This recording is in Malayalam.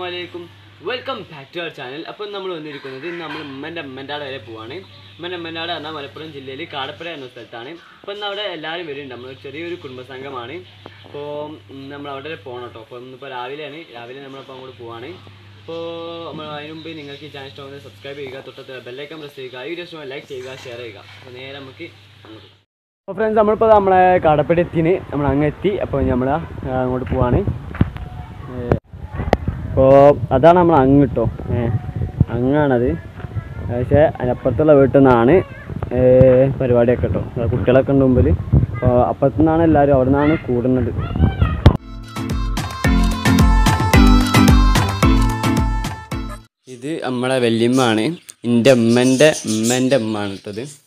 വലൈക്കും welcome back to our channel അപ്പം നമ്മൾ വന്നിരിക്കുന്നത് ഇന്ന് നമ്മൾ ഉമ്മൻ്റെ അമ്മൻ്റാട് വരെ പോവാണ് ഉമ്മൻ്റെ അമ്മൻ്റാട് പറഞ്ഞാൽ മലപ്പുറം ജില്ലയിൽ കാടപ്പുര എന്ന സ്ഥലത്താണ് അപ്പോൾ ഇന്ന് അവിടെ എല്ലാവരും വരുന്നുണ്ട് നമ്മൾ ചെറിയൊരു കുടുംബസംഘമാണ് അപ്പോൾ നമ്മൾ അവിടെ വരെ പോകണം കേട്ടോ അപ്പോൾ ഇന്നിപ്പോൾ രാവിലെയാണ് രാവിലെ നമ്മളപ്പോൾ അങ്ങോട്ട് പോവാണ് അപ്പോൾ നമ്മൾ അതിന് മുമ്പ് നിങ്ങൾക്ക് ഈ ചാനൽ ഇഷ്ടമാകുന്നത് സബ്സ്ക്രൈബ് ചെയ്യുക തൊട്ടത്ത് ബെല്ലൈക്കൻ പ്രസ് ചെയ്യുക ഈ വീഡിയോ ഇഷ്ടമായി ലൈക്ക് ചെയ്യുക ഷെയർ ചെയ്യുക അപ്പോൾ നേരെ നമുക്ക് അങ്ങോട്ട് അപ്പോൾ ഫ്രണ്ട്സ് നമ്മളിപ്പോൾ നമ്മളെ കാടപ്പടി എത്തിന് നമ്മൾ അങ്ങ് എത്തി അപ്പോൾ നമ്മൾ അങ്ങോട്ട് പോവാണ് അപ്പോൾ അതാണ് നമ്മൾ അങ്ങ് കേട്ടോ അങ്ങാണത് പക്ഷേ അതിനപ്പുറത്തുള്ള വീട്ടിൽ നിന്നാണ് പരിപാടിയൊക്കെ കേട്ടോ അത് കുട്ടികളൊക്കെ ഉണ്ട് മുമ്പിൽ അപ്പോൾ അപ്പുറത്തു നിന്നാണ് എല്ലാവരും അവിടെ നിന്നാണ് കൂടുന്നത് ഇത് നമ്മളെ വല്യമ്മയാണ് എൻ്റെ ഉമ്മൻ്റെ ഉമ്മൻ്റെ ഉമ്മ ആണ് ഇട്ടത്